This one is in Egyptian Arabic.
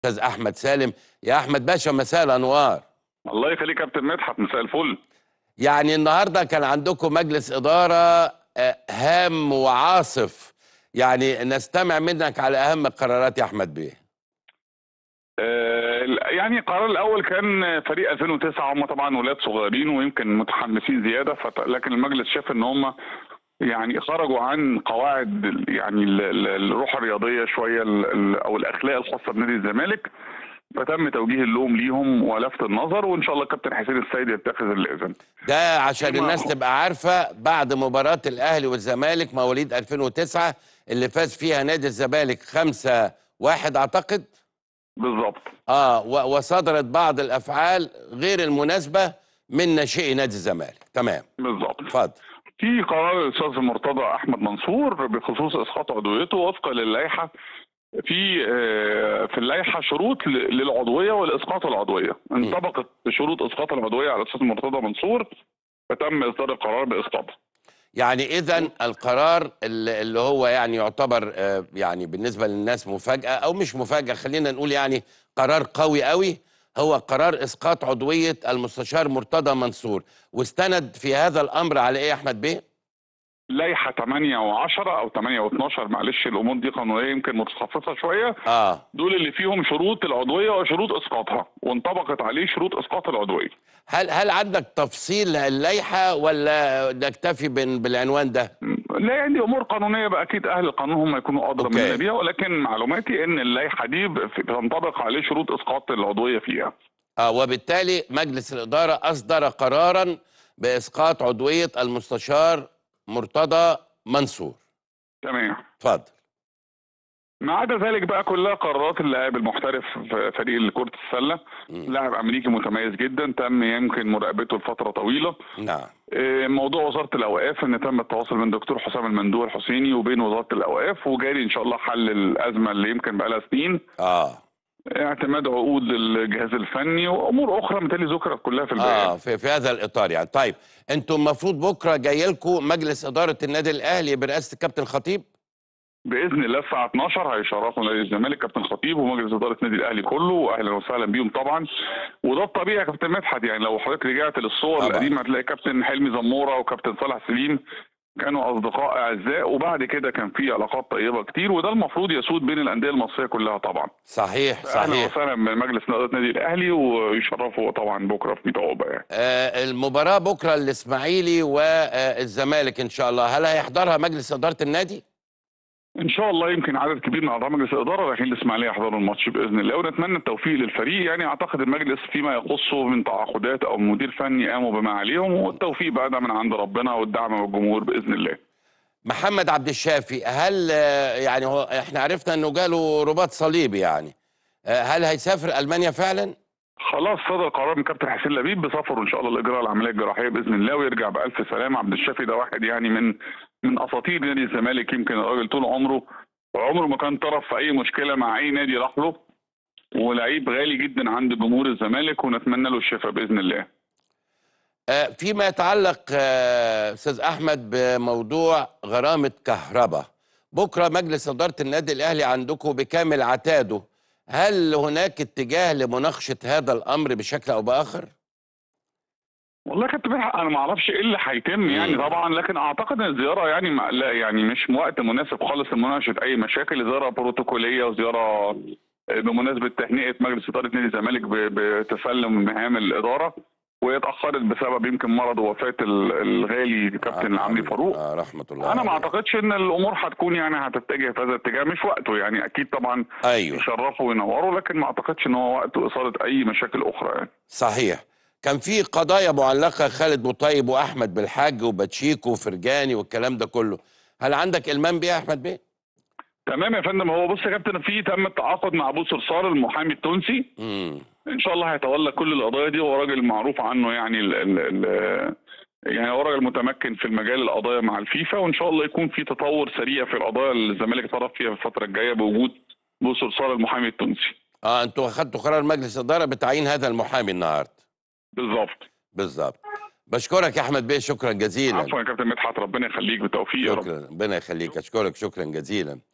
استاذ احمد سالم يا احمد باشا مساء الانوار الله يخليك يا كابتن مدحت مساء الفل يعني النهارده كان عندكم مجلس اداره آه، هام وعاصف يعني نستمع منك على اهم القرارات يا احمد بيه آه يعني القرار الاول كان فريق 2009 هم طبعا ولاد صغيرين ويمكن متحمسين زياده فت... لكن المجلس شاف ان هم يعني خرجوا عن قواعد ال- يعني ال- ال- الروح الرياضيه شويه ال- ال- او الاخلاق الخاصه بنادي الزمالك فتم توجيه اللوم ليهم ولفت النظر وان شاء الله الكابتن حسين السيد يتخذ اللازم ده عشان فيما الناس هو- تبقى عارفه بعد مباراه الاهلي والزمالك مواليد 2009 اللي فاز فيها نادي الزمالك 5 1 اعتقد بالظبط اه و- وصدرت بعض الافعال غير المناسبه من ناشئي نادي الزمالك تمام بالظبط اتفضل في قرار الاستاذ مرتضى احمد منصور بخصوص اسقاط عضويته وفقا للائحه في آه، في اللائحه شروط ل- للعضويه والاسقاط العضويه انطبقت شروط اسقاط العضويه على الاستاذ مرتضى منصور فتم اصدار القرار باسقاطه يعني اذا القرار اللي اللي هو يعني يعتبر آه، يعني بالنسبه للناس مفاجاه او مش مفاجاه خلينا نقول يعني قرار قوي قوي هو قرار اسقاط عضويه المستشار مرتضى منصور واستند في هذا الامر على ايه يا احمد بيه؟ لائحه 8 و10 او 8 و12 معلش الامور دي قانونيه يمكن متخصصه شويه اه دول اللي فيهم شروط العضويه وشروط اسقاطها وانطبقت عليه شروط اسقاط العضويه هل هل عندك تفصيل اللائحه ولا نكتفي بال- بالعنوان ده؟ لا يعني امور قانونيه بقى اكيد اهل القانون هم يكونوا ادرى أوكي. مننا بيها ولكن معلوماتي ان اللائحه دي ب- بتنطبق عليه شروط اسقاط العضويه فيها اه وبالتالي مجلس الاداره اصدر قرارا باسقاط عضويه المستشار مرتضى منصور تمام اتفضل ما عدا ذلك بقى كلها قرارات اللاعب المحترف في فريق كره السله مم. لاعب امريكي متميز جدا تم يمكن مراقبته لفتره طويله نعم آه، موضوع وزاره الاوقاف ان تم التواصل من دكتور حسام المندوب الحسيني وبين وزاره الاوقاف وجاري ان شاء الله حل الازمه اللي يمكن بقى لها سنين اه اعتماد عقود الجهاز الفني وامور اخرى متهيألي ذكرت كلها في البيان اه في, في هذا الاطار يعني طيب انتم المفروض بكره جاي لكم مجلس اداره النادي الاهلي برئاسه الكابتن خطيب باذن الله الساعه 12 هيشرفوا نادي الزمالك كابتن خطيب ومجلس اداره النادي الاهلي كله واهلا وسهلا بيهم طبعا وده الطبيعي يا كابتن مدحت يعني لو حضرتك رجعت للصور طبعا. القديمه هتلاقي كابتن حلمي زموره وكابتن صالح سليم كانوا اصدقاء اعزاء وبعد كده كان في علاقات طيبه كتير وده المفروض يسود بين الانديه المصريه كلها طبعا صحيح اهلا صحيح وسهلا بمجلس اداره النادي الاهلي ويشرفوا طبعا بكره في عقبه يعني آه المباراه بكره الاسماعيلي والزمالك ان شاء الله هل هيحضرها مجلس اداره النادي ان شاء الله يمكن عدد كبير من اعضاء مجلس الاداره رايحين الاسماعيليه يحضروا الماتش باذن الله ونتمنى التوفيق للفريق يعني اعتقد المجلس فيما يخصه من تعاقدات او مدير فني قاموا بما عليهم والتوفيق بقى ده من عند ربنا والدعم من الجمهور باذن الله محمد عبد الشافي هل آه، يعني هو احنا عرفنا انه جاله رباط صليبي يعني آه، هل هيسافر المانيا فعلا خلاص صدر قرار من كابتن حسين لبيب بسفره ان شاء الله لاجراء العمليه الجراحيه باذن الله ويرجع بالف سلامه عبد الشافي ده واحد يعني من من اساطير نادي الزمالك يمكن الراجل طول عمره عمره ما كان طرف في اي مشكله مع اي نادي راح له ولعيب غالي جدا عند جمهور الزمالك ونتمنى له الشفاء باذن الله آه، فيما يتعلق آه، استاذ احمد بموضوع غرامه كهرباء بكره مجلس اداره النادي الاهلي عندكم بكامل عتاده هل هناك اتجاه لمناقشه هذا الامر بشكل او باخر والله كنت بلحق انا ما اعرفش ايه اللي هيتم يعني مم. طبعا لكن اعتقد ان الزياره يعني ما لا يعني مش وقت مناسب خالص لمناقشه اي مشاكل زياره بروتوكوليه وزياره بمناسبه تهنئه مجلس اداره نادي الزمالك ب- بتسلم مهام الاداره وهي اتاخرت بسبب يمكن مرض ووفاه ال- الغالي كابتن آه، عمرو فاروق آه رحمه الله انا ما عليه. اعتقدش ان الامور هتكون يعني هتتجه في هذا الاتجاه مش وقته يعني اكيد طبعا ايوه يشرفوا وينوروا لكن ما اعتقدش ان هو وقت اثاره اي مشاكل اخرى يعني صحيح كان في قضايا معلقه خالد مطيب واحمد بالحاج وباتشيكو وفرجاني والكلام ده كله هل عندك المام بيها يا احمد بيه تمام يا فندم هو بص يا كابتن في تم التعاقد مع ابو صرصار المحامي التونسي امم ان شاء الله هيتولى كل القضايا دي هو راجل معروف عنه يعني ال ال ال يعني هو راجل متمكن في المجال القضايا مع الفيفا وان شاء الله يكون في تطور سريع في القضايا اللي الزمالك طرف فيها في الفتره الجايه بوجود ابو صرصار المحامي التونسي اه انتوا اخدتوا قرار مجلس اداره بتعيين هذا المحامي النهارده بالظبط بالظبط بشكرك يا احمد بيه شكرا جزيلا عفوا يا كابتن مدحت ربنا يخليك بالتوفيق يا رب شكرا ربنا يخليك اشكرك شكرا جزيلا